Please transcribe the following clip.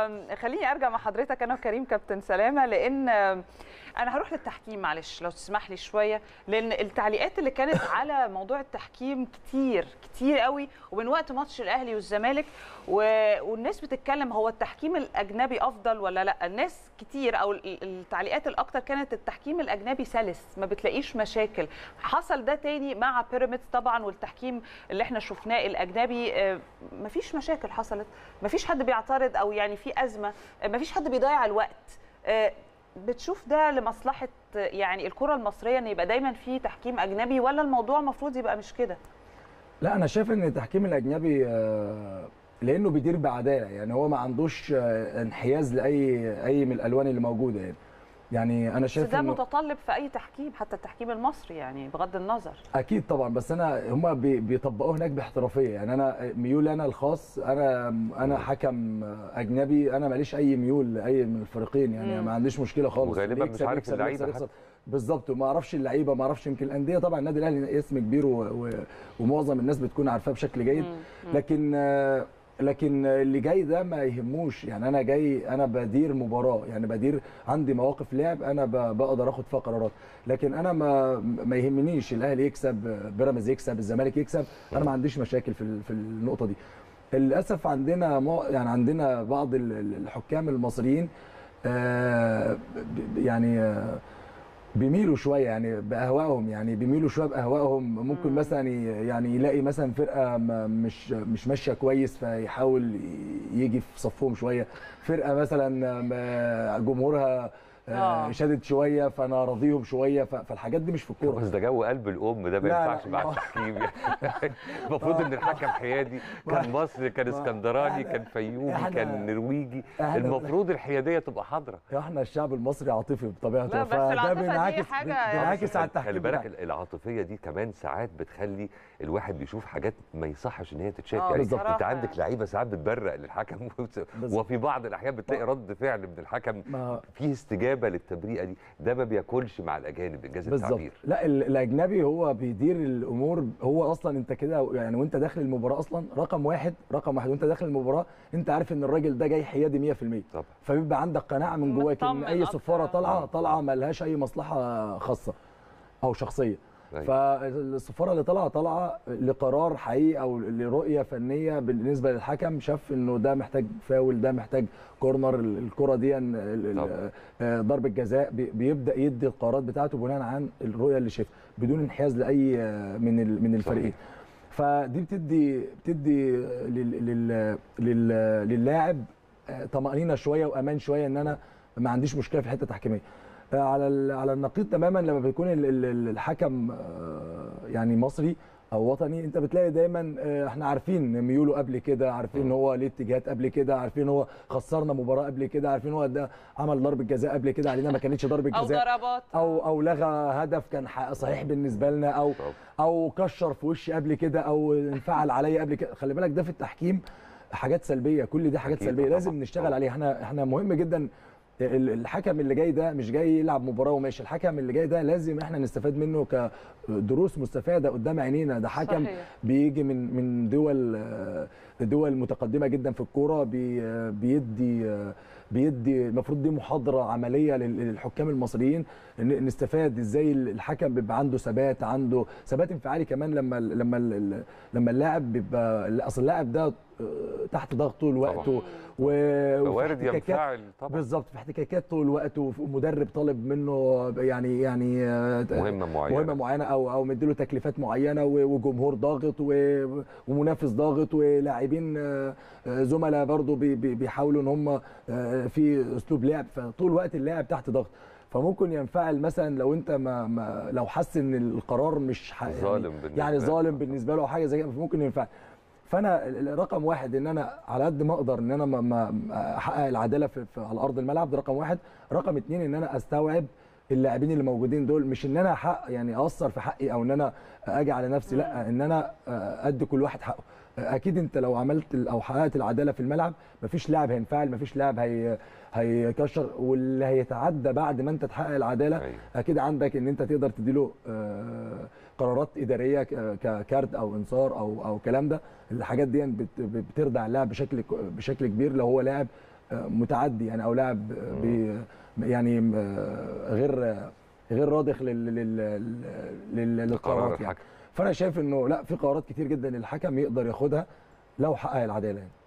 خليني ارجع مع حضرتك انا وكريم كابتن سلامه لان انا هروح للتحكيم معلش لو تسمح لي شويه لان التعليقات اللي كانت على موضوع التحكيم كتير كتير قوي ومن وقت ماتش الاهلي والزمالك و... والناس بتتكلم هو التحكيم الاجنبي افضل ولا لا الناس كتير او التعليقات الاكتر كانت التحكيم الاجنبي سلس ما بتلاقيش مشاكل حصل ده تاني مع بيراميدز طبعا والتحكيم اللي احنا شفناه الاجنبي ما فيش مشاكل حصلت ما فيش حد بيعترض او يعني في ازمه ما فيش حد بيضيع الوقت بتشوف ده لمصلحه يعني الكره المصريه ان يبقى دايما في تحكيم اجنبي ولا الموضوع المفروض يبقى مش كده لا انا شايف ان التحكيم الاجنبي لانه بيدير بعداله يعني هو ما عندوش انحياز لاي اي من الالوان اللي موجوده يعني يعني انا شايف بس ده متطلب في اي تحكيم حتى التحكيم المصري يعني بغض النظر اكيد طبعا بس انا هم بيطبقوه هناك باحترافيه يعني انا ميول انا الخاص انا انا حكم اجنبي انا ماليش اي ميول لاي من الفريقين يعني مم. ما عنديش مشكله خالص وغالبا مش عارف اللعيبه بالظبط وما اعرفش اللعيبه ما اعرفش يمكن الانديه طبعا النادي الاهلي اسم كبير و... و... ومعظم الناس بتكون عارفاه بشكل جيد مم. لكن لكن اللي جاي ده ما يهموش يعني انا جاي انا بدير مباراه يعني بدير عندي مواقف لعب انا بقدر اخد فيها قرارات لكن انا ما ما يهمنيش الاهلي يكسب بيراميدز يكسب الزمالك يكسب انا ما عنديش مشاكل في في النقطه دي للاسف عندنا يعني عندنا بعض الحكام المصريين يعني بيميلوا شويه يعني باهوائهم يعني بيميلوا شويه باهوائهم ممكن مثلا يعني يلاقي مثلا فرقه مش مش ماشيه كويس فيحاول يجي في صفهم شويه فرقه مثلا جمهورها آه. شدت شويه فانا راضيهم شويه فالحاجات دي مش في الكوره بس ده جو قلب الام ده ما ينفعش مع التحكيم المفروض ان الحكم حيادي كان مصري كان اسكندراني كان فيومي كان نرويجي المفروض الحياديه تبقى حاضره احنا الشعب المصري عاطفي بطبيعته فده بينعكس بينعكس على التحكيم خلي بالك العاطفيه دي كمان ساعات بتخلي الواحد بيشوف حاجات ما يصحش ان هي تتشاف يعني انت عندك لعيبه ساعات بتبرق للحكم وفي بعض الاحيان بتلاقي رد فعل من الحكم فيه استجابه استجابه للتبرئه دي ده ما بياكلش مع الاجانب انجاز التعبير لا الاجنبي هو بيدير الامور هو اصلا انت كده يعني وانت داخل المباراه اصلا رقم واحد رقم واحد وانت داخل المباراه انت عارف ان الراجل ده جاي حيادي 100% طبعا فبيبقى عندك قناعه من جواك ان اي صفاره طالعه طالعه ما لهاش اي مصلحه خاصه او شخصيه فالصفاره اللي طالعه طالعه لقرار حقيقي او لرؤيه فنيه بالنسبه للحكم شاف انه ده محتاج فاول ده محتاج كورنر الكره دي ضربه جزاء بيبدا يدي القرارات بتاعته بناء عن الرؤيه اللي شافها بدون انحياز لاي من من الفريقين فدي بتدي بتدي لل لل للاعب طمانينه شويه وامان شويه ان انا ما عنديش مشكله في الحته التحكيميه على على النقيض تماما لما بيكون الحكم يعني مصري او وطني انت بتلاقي دايما احنا عارفين ميوله قبل كده عارفين ان هو ليه اتجاهات قبل كده عارفين ان هو خسرنا مباراه قبل كده عارفين هو ده عمل ضربه جزاء قبل كده علينا ما كانتش ضربه جزاء او ضربات او او لغى هدف كان صحيح بالنسبه لنا او او كشر في وشي قبل كده او انفعل عليا قبل كده خلي بالك ده في التحكيم حاجات سلبيه كل دي حاجات سلبيه لازم نشتغل عليها احنا احنا مهم جدا الحكم اللي جاي ده مش جاي يلعب مباراه وماشي الحكم اللي جاي ده لازم احنا نستفاد منه كدروس مستفاده قدام عينينا ده حكم صحيح. بيجي من من دول دول متقدمه جدا في الكوره بي بيدي بيدي المفروض دي محاضره عمليه للحكام المصريين نستفاد ازاي الحكم بيبقى عنده ثبات عنده ثبات انفعالي كمان لما لما لما اللاعب بيبقى اصل اللاعب ده تحت ضغط طول الوقت وارد ينفعل طبعا بالظبط في احتكاكات طول الوقت ومدرب طالب منه يعني يعني مهمه معينه مهمه معينه او او مديله تكليفات معينه وجمهور ضاغط ومنافس ضاغط ولاعبين زملاء برضه بيحاولوا ان هم في اسلوب لعب فطول الوقت اللاعب تحت ضغط فممكن ينفعل مثلا لو انت ما, ما لو حس ان القرار مش ظالم يعني, يعني ظالم بالنسبه له او حاجه زي كده ممكن ينفعل فانا رقم واحد ان انا على قد ما اقدر ان انا ما احقق العداله في, في على ارض الملعب ده رقم واحد رقم اتنين ان انا استوعب اللاعبين اللي موجودين دول مش ان انا حق يعني اقصر في حقي او ان انا اجي على نفسي لا ان انا ادي كل واحد حقه اكيد انت لو عملت او حققت العداله في الملعب مفيش لاعب هينفعل مفيش لاعب هي هيكشر واللي هيتعدى بعد ما انت تحقق العداله أيوة. اكيد عندك ان انت تقدر تديله قرارات اداريه ككارت او انذار او او الكلام ده الحاجات دي بتردع اللاعب بشكل بشكل كبير لو هو لاعب متعدي يعني او لاعب بي يعني غير غير راضخ للقرارات يعني فانا شايف انه لا في قرارات كتير جدا الحكم يقدر ياخدها لو حقق العداله يعني